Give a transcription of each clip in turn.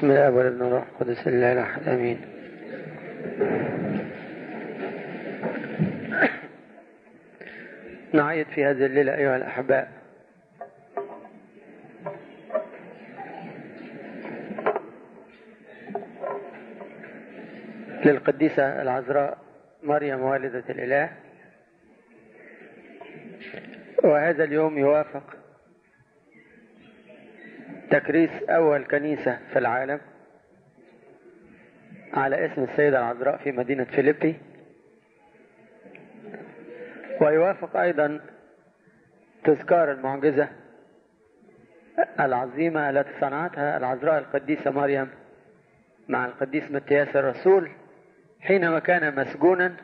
بسم الله والابن والروح القدس الله الاحد امين نعيد في هذه الليله ايها الاحباء للقديسه العذراء مريم والده الاله وهذا اليوم يوافق تكريس أول كنيسة في العالم على اسم السيدة العذراء في مدينة فيليبي ويوافق أيضا تذكار المعجزة العظيمة التي صنعتها العذراء القديسة مريم مع القديس متياس الرسول حينما كان مسجونا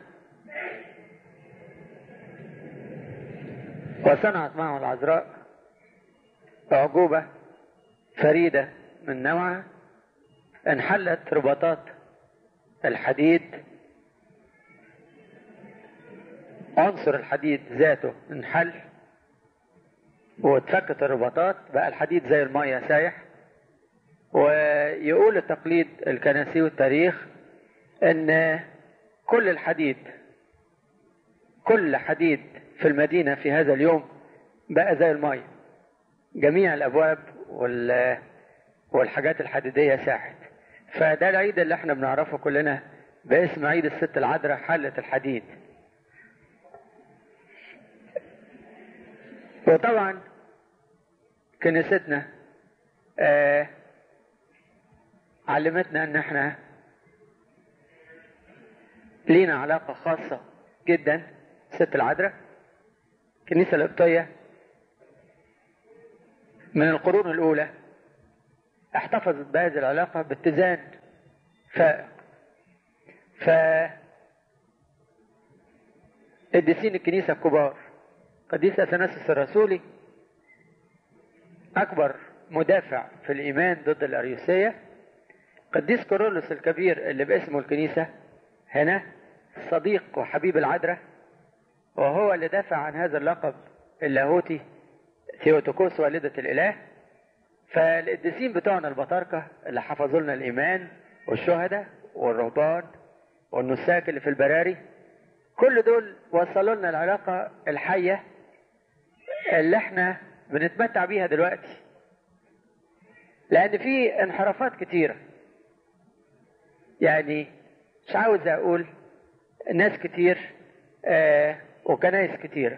وصنعت معه العذراء أعجوبة فريدة من نوعها انحلت رباطات الحديد عنصر الحديد ذاته انحل واتفكت الرباطات بقى الحديد زي المية سايح ويقول التقليد الكنسي والتاريخ ان كل الحديد كل حديد في المدينة في هذا اليوم بقى زي المية جميع الابواب وال والحاجات الحديدية ساحت فده العيد اللي احنا بنعرفه كلنا باسم عيد الست العذراء حلة الحديد وطبعا كنيستنا آه علمتنا ان احنا لينا علاقة خاصة جدا ست العذراء الكنيسة القبطية من القرون الأولى احتفظت بهذه العلاقة باتزان فائق ف قديسين الكنيسة الكبار قديس أثناسيوس الرسولي أكبر مدافع في الإيمان ضد الأريوسية قديس كورولوس الكبير اللي باسمه الكنيسة هنا صديق وحبيب العذراء وهو اللي دافع عن هذا اللقب اللاهوتي ثيوتوكوس والدة الإله فالقديسين بتوعنا البطاركة اللي حفظوا لنا الإيمان والشهداء والرهبان والنساك اللي في البراري كل دول وصلوا لنا العلاقة الحية اللي احنا بنتمتع بيها دلوقتي لأن في انحرافات كتيرة يعني مش عاوز أقول ناس كتير آه وكنايس كتيره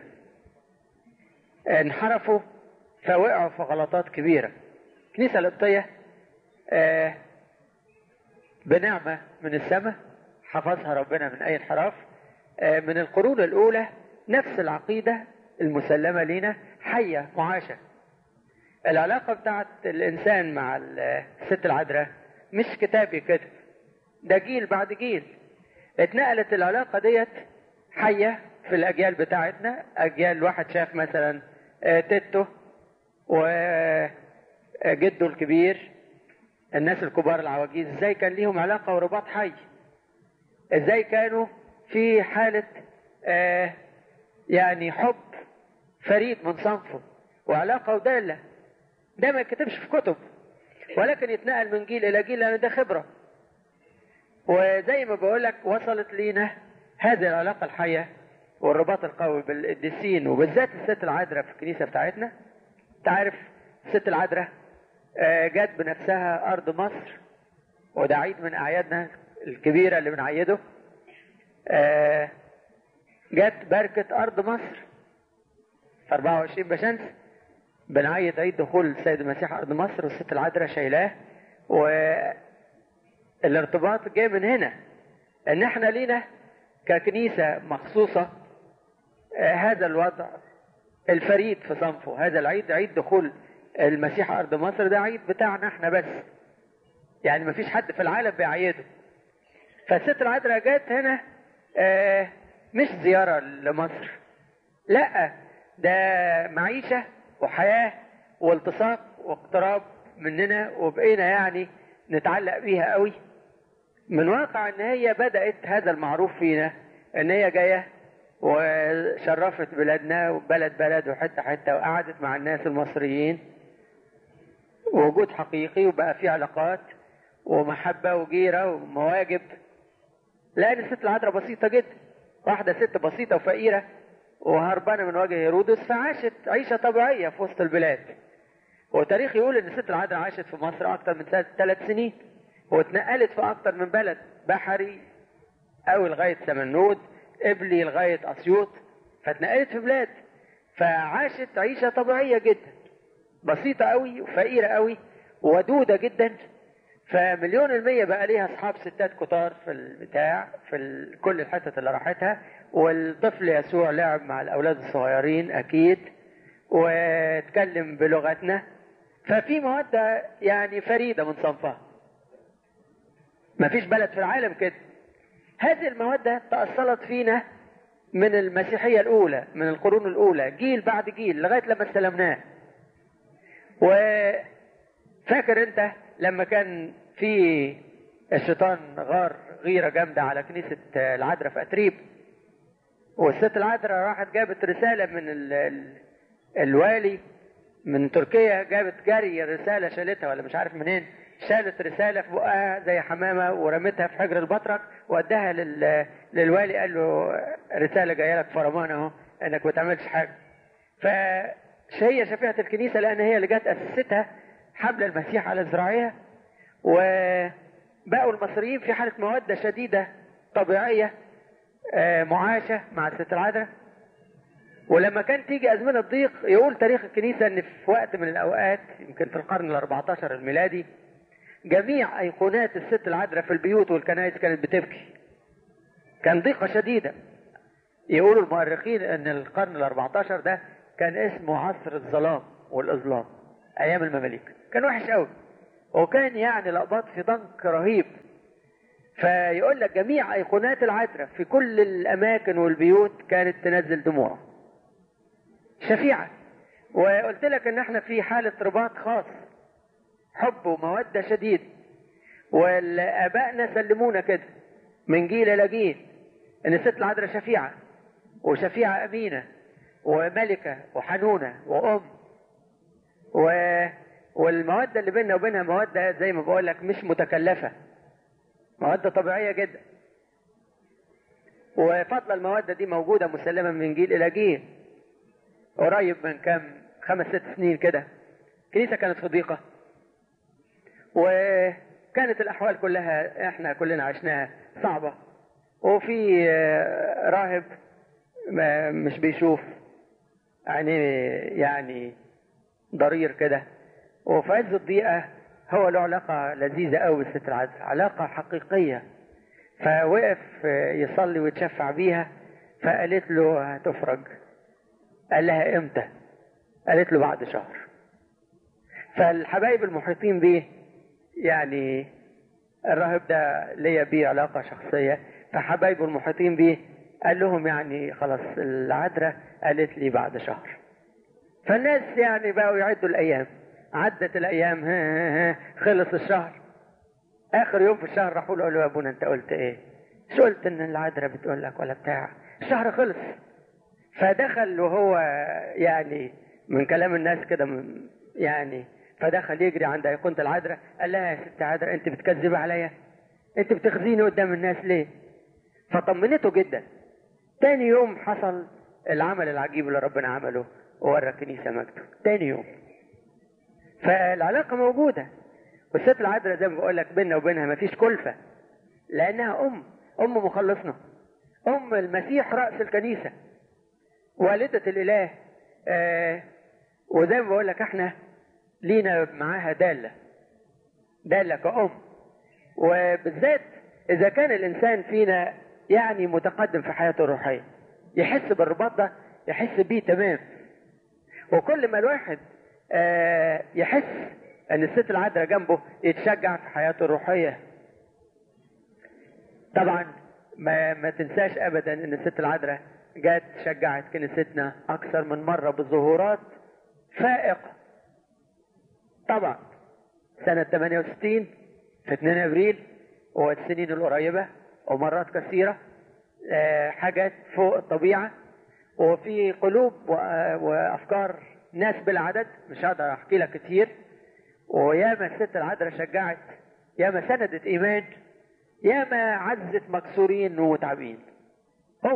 انحرفوا فوقعوا في غلطات كبيرة الكنيسة القبطية آه بنعمة من السماء حفظها ربنا من أي انحراف آه من القرون الأولى نفس العقيدة المسلمة لنا حية معاشة العلاقة بتاعت الإنسان مع الست العذراء مش كتاب يكتب ده جيل بعد جيل اتنقلت العلاقة ديت حية في الأجيال بتاعتنا أجيال واحد شاف مثلا تيتو وجده الكبير الناس الكبار العواجيز ازاي كان ليهم علاقة ورباط حي ازاي كانوا في حالة آه يعني حب فريد من صنفه وعلاقة ودالة ده ما يكتبش في كتب ولكن يتنقل من جيل إلى جيل لأن ده خبرة وزي ما بقولك وصلت لينا هذه العلاقة الحية والرباط القوي بالقديسين وبالذات الست العذراء في الكنيسة بتاعتنا تعرف الست العذراء جت بنفسها أرض مصر وده عيد من أعيادنا الكبيرة اللي بنعيده جت بركة أرض مصر 24 بشمس بنعيد عيد دخول السيد المسيح أرض مصر والست العذراء شايلاه والارتباط جاي من هنا ان احنا لينا ككنيسة مخصوصة هذا الوضع الفريد في صنفه هذا العيد عيد دخول المسيح أرض مصر ده عيد بتاعنا احنا بس يعني مفيش حد في العالم بيعيده فالست العذراء جت هنا اه مش زيارة لمصر لا ده معيشة وحياة والتصاق واقتراب مننا وبقينا يعني نتعلق بيها قوي من واقع ان هي بدأت هذا المعروف فينا ان هي جاية وشرفت بلادنا وبلد بلد وحتة حتة وقعدت مع الناس المصريين وجود حقيقي وبقى في علاقات ومحبة وجيرة ومواجب لأن الست العذراء بسيطة جدا واحدة ست بسيطة وفقيرة وهربانة من وجه هيرودس فعاشت عيشة طبيعية في وسط البلاد وتاريخ يقول ان الست العذراء عاشت في مصر اكتر من ثلاث سنين واتنقلت في اكتر من بلد بحري او لغاية سمنود قبلي لغاية اسيوط فاتنقلت في بلاد فعاشت عيشة طبيعية جدا بسيطة قوي وفقيرة قوي ودودة جدا فمليون المية بقى ليها اصحاب ستات كتار في البتاع في ال... كل الحتت اللي راحتها والطفل يسوع لعب مع الاولاد الصغيرين اكيد واتكلم بلغتنا ففي مودة يعني فريدة من صنفها مفيش بلد في العالم كده هذه المودة تأصلت فينا من المسيحية الأولى من القرون الأولى جيل بعد جيل لغاية لما استلمناه وفاكر أنت لما كان في الشيطان غار غيرة جامدة على كنيسة العذراء في أتريب والست العذراء راحت جابت رسالة من ال ال الوالي من تركيا جابت جري رسالة شالتها ولا مش عارف منين شالت رسالة في بقها زي حمامة ورمتها في حجر البطرك واداها لل... للوالي قال له رسالة جاية لك فرمان اهو انك ما تعملش حاجة فهي شفيعة الكنيسة لان هي اللي جت اسستها حبل المسيح على ذراعيها وبقوا المصريين في حالة مودة شديدة طبيعية معاشة مع الست العذراء ولما كان تيجي أزمنة ضيق يقول تاريخ الكنيسة أن في وقت من الأوقات يمكن في القرن ال 14 الميلادي جميع أيقونات الست العذراء في البيوت والكنائس كانت بتبكي كان ضيقة شديدة يقولوا المؤرخين أن القرن ال 14 ده كان اسمه عصر الظلام والإظلام أيام المماليك كان وحش قوي وكان يعني لقبات في ضنك رهيب فيقول لك جميع أيقونات العذراء في كل الأماكن والبيوت كانت تنزل دموع شفيعة وقلت لك ان احنا في حالة رباط خاص حب ومودة شديد والابائنا سلمونا كده من جيل الى جيل ان الست العذراء شفيعة وشفيعة امينة وملكة وحنونة وام و... والمودة اللي بيننا وبينها مودة زي ما بقول لك مش متكلفة مودة طبيعية جدا وفضل المودة دي موجودة مسلمة من جيل إلى جيل قريب من كام خمس ست سنين كده الكنيسة كانت في ضيقة وكانت الأحوال كلها احنا كلنا عشناها صعبة وفي راهب مش بيشوف يعني يعني ضرير كده وفي عز الضيقة هو له علاقة لذيذة قوي بالست العذراء علاقة حقيقية فوقف يصلي ويتشفع بيها فقالت له هتفرج قال لها امتى قالت له بعد شهر فالحبايب المحيطين بيه يعني الراهب ده ليا بيه علاقة شخصية فحبايبه المحيطين بيه قال لهم يعني خلاص العذراء قالت لي بعد شهر فالناس يعني بقوا يعدوا الايام عدت الايام ها ها ها خلص الشهر اخر يوم في الشهر راحوا له قالوا يا ابونا انت قلت ايه شو قلت ان العذراء بتقول لك ولا بتاع الشهر خلص فدخل وهو يعني من كلام الناس كده يعني فدخل يجري عند ايقونه العذراء قال لها يا ست عذراء انت بتكذبي عليا انت بتخزيني قدام الناس ليه فطمنته جدا تاني يوم حصل العمل العجيب اللي ربنا عمله وورى الكنيسه مجده تاني يوم فالعلاقه موجوده والست العذراء زي ما بقول لك بيننا وبينها مفيش كلفه لانها ام ام مخلصنا ام المسيح راس الكنيسه والدة الإله آه وزي ما بقول لك احنا لينا معاها دالة دالة كأم وبالذات إذا كان الإنسان فينا يعني متقدم في حياته الروحية يحس بالرباط ده يحس بيه تمام وكل ما الواحد آه يحس أن الست العذراء جنبه يتشجع في حياته الروحية طبعا ما, ما تنساش أبدا أن الست العذراء جت شجعت كنيستنا أكثر من مرة بظهورات فائقة طبعا سنة 68 في 2 أبريل والسنين القريبة ومرات كثيرة حاجات فوق الطبيعة وفي قلوب وأفكار ناس بالعدد مش هقدر أحكي لك كتير وياما الست العذراء شجعت ياما سندت ايمان ياما عزت مكسورين ومتعبين هم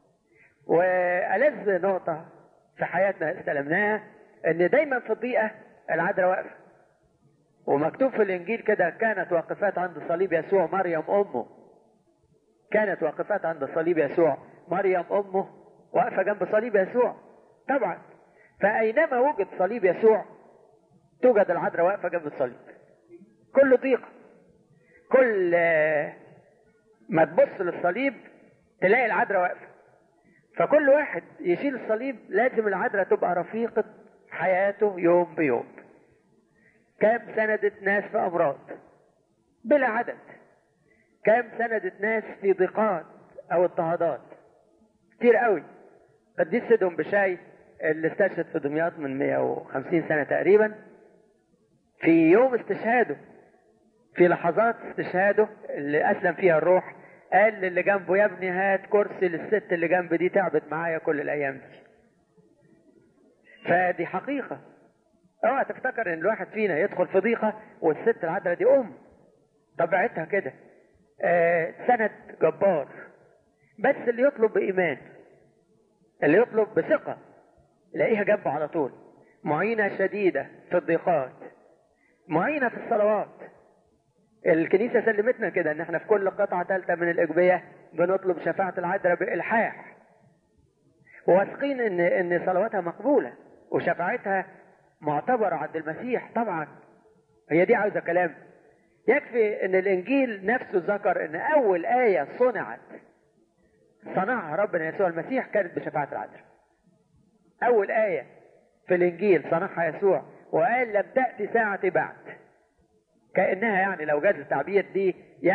والذ نقطه في حياتنا استلمناها ان دايما في الضيقه العذراء واقفه ومكتوب في الانجيل كده كانت واقفات عند صليب يسوع مريم امه كانت واقفات عند صليب يسوع مريم امه واقفه جنب صليب يسوع طبعا فاينما وجد صليب يسوع توجد العذراء واقفه جنب الصليب كل ضيقه كل ما تبص للصليب تلاقي العذراء واقفه فكل واحد يشيل الصليب لازم العذراء تبقى رفيقه حياته يوم بيوم كم سندت ناس في امراض بلا عدد كم سندت ناس في ضيقات او اضطهادات كتير قوي قديس سيدهم بشاي اللي استشهد في دمياط من 150 سنه تقريبا في يوم استشهاده في لحظات استشهاده اللي اسلم فيها الروح قال للي جنبه يا ابني هات كرسي للست اللي جنب دي تعبت معايا كل الايام دي فدي حقيقه اوعى تفتكر ان الواحد فينا يدخل في ضيقه والست العذراء دي ام طبيعتها كده آه سند جبار بس اللي يطلب بايمان اللي يطلب بثقه يلاقيها جنبه على طول معينه شديده في الضيقات معينه في الصلوات الكنيسه سلمتنا كده ان احنا في كل قطعه ثالثه من الاجبيه بنطلب شفاعه العذراء بالحاح وواثقين ان ان صلواتها مقبوله وشفاعتها معتبرة عند المسيح طبعا هي دي عاوزة كلام يكفي ان الانجيل نفسه ذكر ان اول آية صنعت صنعها ربنا يسوع المسيح كانت بشفاعة العذراء اول آية في الانجيل صنعها يسوع وقال لم تأتي ساعة بعد كأنها يعني لو جاز التعبير دي